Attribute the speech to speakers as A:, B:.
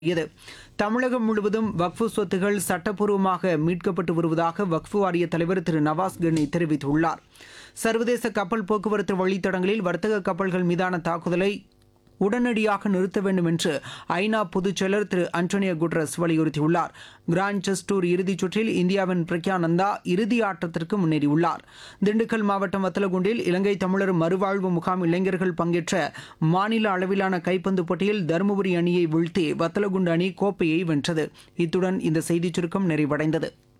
A: இது தமிழகம் முழுவதும் வக்ஃபு சொத்துகள் சட்டப்பூர்வமாக மீட்கப்பட்டு வருவதாக வக்ஃபு வாரிய தலைவர் திரு நவாஸ் கனி தெரிவித்துள்ளார் சர்வதேச கப்பல் போக்குவரத்து வழித்தடங்களில் வர்த்தக கப்பல்கள் மீதான தாக்குதலை உடனடியாக நிறுத்த வேண்டும் என்று ஐநா பொதுச் செயலர் திரு அன்டோனியோ குட்ரஸ் வலியுறுத்தியுள்ளார் கிராண்ட் செஸ் டூர் இறுதிச் சுற்றில் இந்தியாவின் பிரக்யானந்தா இறுதி ஆட்டத்திற்கு முன்னேறியுள்ளார் திண்டுக்கல் மாவட்டம் வத்தலகுண்டில் இலங்கை தமிழர் மறுவாழ்வு முகாம் இளைஞர்கள் பங்கேற்ற மாநில அளவிலான கைப்பந்து போட்டியில் தருமபுரி அணியை வீழ்த்தி வத்தலகுண்டு அணி கோப்பையை வென்றது இத்துடன் இந்த செய்திச் சுருக்கம் நிறைவடைந்தது